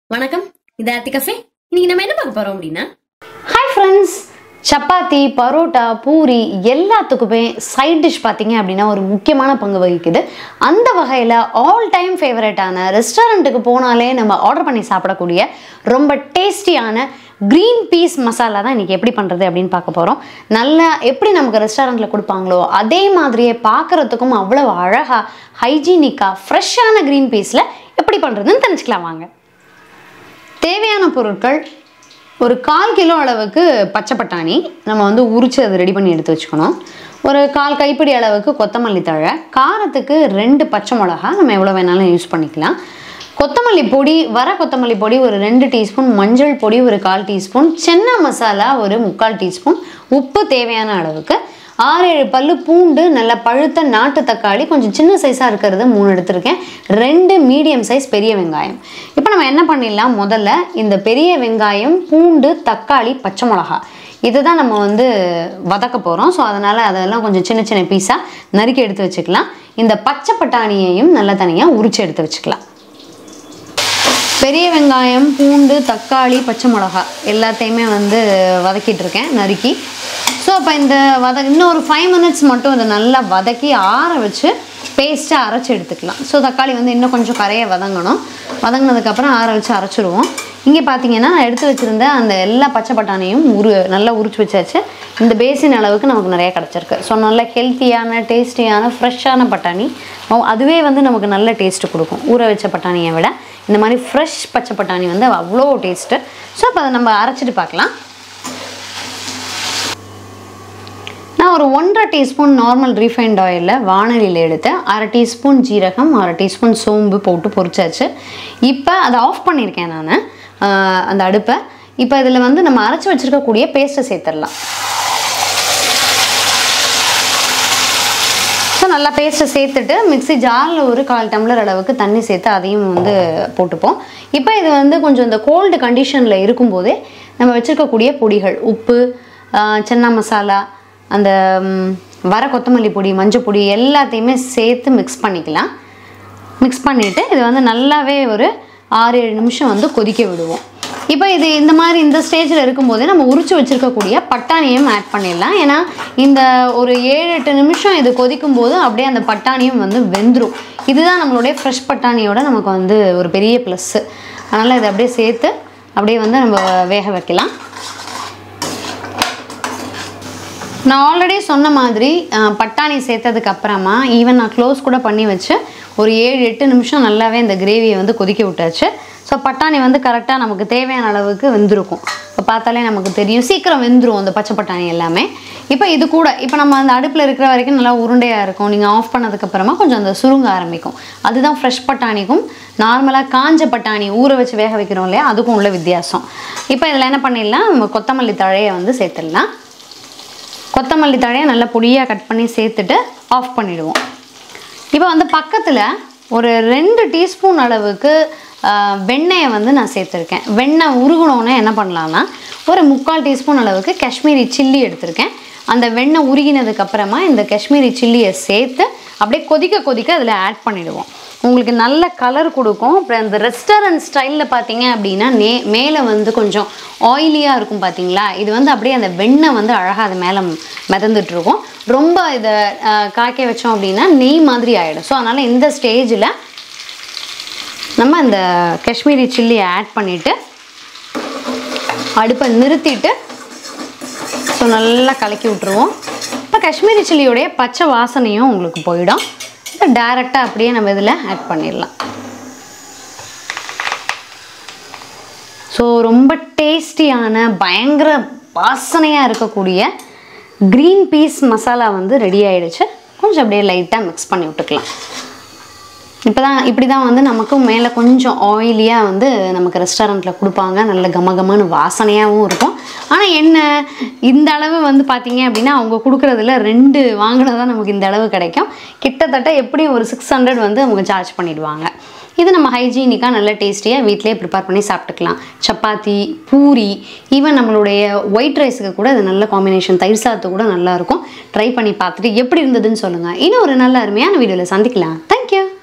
வணக்கம் இது ஆர்த்தி கஃபே இன்னைக்கு நம்ம என்ன பார்க்க போறோம் அப்படின்னா ஹாய் ஃப்ரெண்ட்ஸ் சப்பாத்தி பரோட்டா பூரி எல்லாத்துக்குமே சைட் டிஷ் பார்த்தீங்க அப்படின்னா ஒரு முக்கியமான பங்கு வகிக்குது அந்த வகையில் ஆல் டைம் ஃபேவரட்டான ரெஸ்டாரண்ட்டுக்கு போனாலே நம்ம ஆர்டர் பண்ணி சாப்பிடக்கூடிய ரொம்ப டேஸ்டியான க்ரீன் பீஸ் மசாலா தான் இன்றைக்கி எப்படி பண்ணுறது அப்படின்னு பார்க்க போகிறோம் நல்லா எப்படி நமக்கு ரெஸ்டாரண்ட்டில் கொடுப்பாங்களோ அதே மாதிரியே பார்க்குறதுக்கும் அவ்வளோ அழகாக ஹைஜீனிக்காக ஃப்ரெஷ்ஷான க்ரீன் பீஸில் எப்படி பண்ணுறதுன்னு தெரிஞ்சுக்கலாம் வாங்க தேவையான பொருட்கள் ஒரு கால் கிலோ அளவுக்கு பச்சை பட்டாணி நம்ம வந்து உரித்து அதை ரெடி பண்ணி எடுத்து வச்சுக்கணும் ஒரு கால் கைப்பிடி அளவுக்கு கொத்தமல்லி தழை காரத்துக்கு ரெண்டு பச்சை மிளகா நம்ம எவ்வளோ வேணாலும் யூஸ் பண்ணிக்கலாம் கொத்தமல்லி பொடி வர கொத்தமல்லி பொடி ஒரு ரெண்டு டீஸ்பூன் மஞ்சள் பொடி ஒரு கால் டீஸ்பூன் சென்னா மசாலா ஒரு முக்கால் டீஸ்பூன் உப்பு தேவையான அளவுக்கு ஆறு ஏழு பல்லு பூண்டு நல்ல பழுத்த நாட்டு தக்காளி கொஞ்சம் சின்ன சைஸாக இருக்கிறது மூணு எடுத்திருக்கேன் ரெண்டு மீடியம் சைஸ் பெரிய வெங்காயம் இப்போ நம்ம என்ன பண்ணிடலாம் முதல்ல இந்த பெரிய வெங்காயம் பூண்டு தக்காளி பச்சை மிளகா இதுதான் நம்ம வந்து வதக்க போகிறோம் ஸோ அதனால் அதெல்லாம் கொஞ்சம் சின்ன சின்ன பீஸாக நறுக்கி எடுத்து வச்சுக்கலாம் இந்த பச்சை பட்டாணியையும் நல்லா தனியாக உரிச்சு எடுத்து வச்சுக்கலாம் பெரிய வெங்காயம் பூண்டு தக்காளி பச்சை மிளகா எல்லாத்தையுமே வந்து வதக்கிட்டு இருக்கேன் நறுக்கி ஸோ அப்போ இந்த வத இன்னும் ஒரு ஃபைவ் மினிட்ஸ் மட்டும் இதை நல்லா வதக்கி ஆற வச்சு பேஸ்ட்டாக அரைச்சி எடுத்துக்கலாம் ஸோ தக்காளி வந்து இன்னும் கொஞ்சம் கரைய வதங்கணும் வதங்கினதுக்கப்புறம் ஆற வச்சு அரைச்சிருவோம் இங்கே பார்த்தீங்கன்னா நான் எடுத்து வச்சுருந்த அந்த எல்லா பச்சை பட்டாணியும் உரு நல்லா உரிச்சு வச்சாச்சு இந்த பேசின் அளவுக்கு நமக்கு நிறைய கிடச்சிருக்கு ஸோ நல்ல ஹெல்த்தியான டேஸ்டியான ஃப்ரெஷ்ஷான பட்டாணி ஓ, அதுவே வந்து நமக்கு நல்ல டேஸ்ட்டு கொடுக்கும் ஊற வச்ச பட்டாணியை விட இந்த மாதிரி ஃப்ரெஷ் பச்சை பட்டாணி வந்து அவ்வளோ டேஸ்ட்டு ஸோ அப்போ அதை நம்ம அரைச்சிட்டு பார்க்கலாம் நான் ஒரு ஒன்றரை டீஸ்பூன் நார்மல் ரீஃபைண்ட் ஆயிலில் வானலியில் எடுத்து அரை டீஸ்பூன் ஜீரகம் அரை டீஸ்பூன் சோம்பு போட்டு பொரிச்சாச்சு இப்போ அதை ஆஃப் பண்ணியிருக்கேன் நான் அந்த அடுப்பை இப்போ இதில் வந்து நம்ம அரைச்சி வச்சுருக்கக்கூடிய பேஸ்ட்டை சேர்த்துடலாம் ஸோ நல்லா பேஸ்ட்டை சேர்த்துட்டு மிக்ஸி ஜாரில் ஒரு கால் டம்ளர் அளவுக்கு தண்ணி சேர்த்து அதையும் வந்து போட்டுப்போம் இப்போ இது வந்து கொஞ்சம் இந்த கோல்டு கண்டிஷனில் இருக்கும்போதே நம்ம வச்சுருக்கக்கூடிய பொடிகள் உப்பு ஆஹ், சென்னா மசாலா அந்த ம், வர கொத்தமல்லி பொடி மஞ்சள் பொடி எல்லாத்தையுமே சேர்த்து மிக்ஸ் பண்ணிக்கலாம் மிக்ஸ் பண்ணிவிட்டு இது வந்து நல்லாவே ஒரு ஆறு ஏழு நிமிஷம் வந்து கொதிக்க விடுவோம் இப்போ இது இந்த மாதிரி இந்த ஸ்டேஜில் இருக்கும்போதே நம்ம உரிச்சு வச்சுருக்கக்கூடிய பட்டாணியும் ஆட் பண்ணிடலாம் ஏன்னா இந்த ஒரு ஏழு எட்டு நிமிஷம் இது கொதிக்கும் போது அப்படியே அந்த பட்டாணியும் வந்து வெந்துடும் இதுதான் நம்மளுடைய ஃப்ரெஷ் பட்டாணியோட நமக்கு வந்து ஒரு பெரிய ப்ளஸ்ஸு அதனால் இதை அப்படியே சேர்த்து அப்படியே வந்து நம்ம வேக வைக்கலாம் நான் ஆல்ரெடி சொன்ன மாதிரி அஹ், பட்டாணி சேர்த்ததுக்கு அப்புறமா ஈவன் நான் க்ளோஸ் கூட பண்ணி வச்சு ஒரு ஏழு எட்டு நிமிஷம் நல்லாவே இந்த கிரேவியை வந்து கொதிக்க விட்டாச்சு ஸோ பட்டாணி வந்து கரெக்டாக நமக்கு தேவையான அளவுக்கு வெந்திருக்கும் இப்போ பார்த்தாலே நமக்கு தெரியும் சீக்கிரம் வெந்துடும் அந்த பச்சை பட்டாணி எல்லாமே இப்போ இது கூட இப்போ நம்ம அந்த அடுப்பில் இருக்கிற வரைக்கும் நல்லா உருண்டையாக இருக்கும் நீங்கள் ஆஃப் பண்ணதுக்கப்புறமா கொஞ்சம் அந்த சுருங்க ஆரம்பிக்கும் அதுதான் ஃப்ரெஷ் பட்டாணிக்கும் நார்மலாக காஞ்ச பட்டாணி ஊற வச்சு வேக வைக்கிறோம் இல்லையா அதுக்கும் உள்ள வித்தியாசம் இப்போ இதில் என்ன பண்ணிடலாம் நம்ம கொத்தமல்லி தழையை வந்து சேர்த்துடலாம் கொத்தமல்லி தழையை நல்லா பொடியாக கட் பண்ணி சேர்த்துட்டு ஆஃப் பண்ணிடுவோம் இப்போ வந்து பக்கத்தில் ஒரு ரெண்டு டீஸ்பூன் அளவுக்கு ஆஹ், வெண்ணெயை வந்து நான் சேர்த்துருக்கேன் வெண்ணெய் உருகுனோன்னே என்ன பண்ணலான்னா ஒரு முக்கால் டீஸ்பூன் அளவுக்கு காஷ்மீரி சில்லி எடுத்திருக்கேன் அந்த வெண்ணெய் உருகினதுக்கு அப்புறமா இந்த காஷ்மீரி சில்லியை சேர்த்து அப்படியே கொதிக்க கொதிக்க அதில் ஆட் பண்ணிடுவோம் உங்களுக்கு நல்ல கலர் கொடுக்கும் அப்புறம் இந்த ரெஸ்டாரண்ட் ஸ்டைலில் பார்த்தீங்க அப்படின்னா நே மேலே வந்து கொஞ்சம் ஆயிலியாக இருக்கும் பார்த்தீங்களா இது வந்து அப்படியே அந்த வெண்ணெய் வந்து அழகாக அது மேலே மிதந்துட்டு இருக்கும் ரொம்ப இதை அஹ், காய்க்க வச்சோம் அப்படின்னா நெய் மாதிரி ஆகிடும் ஸோ அதனால் இந்த ஸ்டேஜில் நம்ம இந்த காஷ்மீரி சில்லியை ஆட் பண்ணிவிட்டு அடுப்பை நிறுத்திட்டு ஸோ நல்லா கலக்கி விட்ருவோம் இப்போ காஷ்மீரி சில்லியோடைய பச்சை வாசனையும் உங்களுக்கு போயிடும் இப்போ டேரெக்டாக அப்படியே நம்ம இதில் ஆட் பண்ணிடலாம் ஸோ ரொம்ப டேஸ்டியான பயங்கர வாசனையாக இருக்கக்கூடிய க்ரீன் பீஸ் மசாலா வந்து ரெடி ஆயிடுச்சு கொஞ்சம் அப்படியே லைட்டாக மிக்ஸ் பண்ணி விட்டுக்கலாம் இப்போ தான் இப்படி தான் வந்து நமக்கு மேலே கொஞ்சம் ஆயிலியாக வந்து நமக்கு ரெஸ்டாரண்ட்டில் கொடுப்பாங்க நல்ல கம கமன்னு வாசனையாகவும் இருக்கும் ஆனால் என்ன இந்த அளவு வந்து பார்த்தீங்க அப்படின்னா அவங்க கொடுக்குறதுல ரெண்டு வாங்கினது தான் நமக்கு இந்த அளவு கிடைக்கும் கிட்டத்தட்ட எப்படியும் ஒரு சிக்ஸ் ஹண்ட்ரட் வந்து அவங்க சார்ஜ் பண்ணிடுவாங்க இது நம்ம ஹைஜீனிக்காக நல்ல டேஸ்டியாக வீட்டிலேயே ப்ரிப்பேர் பண்ணி சாப்பிட்டுக்கலாம் சப்பாத்தி பூரி ஈவன் நம்மளுடைய ஒயிட் ரைஸுக்கு கூட இது நல்ல காம்பினேஷன் தயிர் சாத்து கூட நல்லாயிருக்கும் ட்ரை பண்ணி பார்த்துட்டு எப்படி இருந்ததுன்னு சொல்லுங்கள் இன்னும் ஒரு நல்ல அருமையான வீடியோவில் சந்திக்கலாம் தேங்க்யூ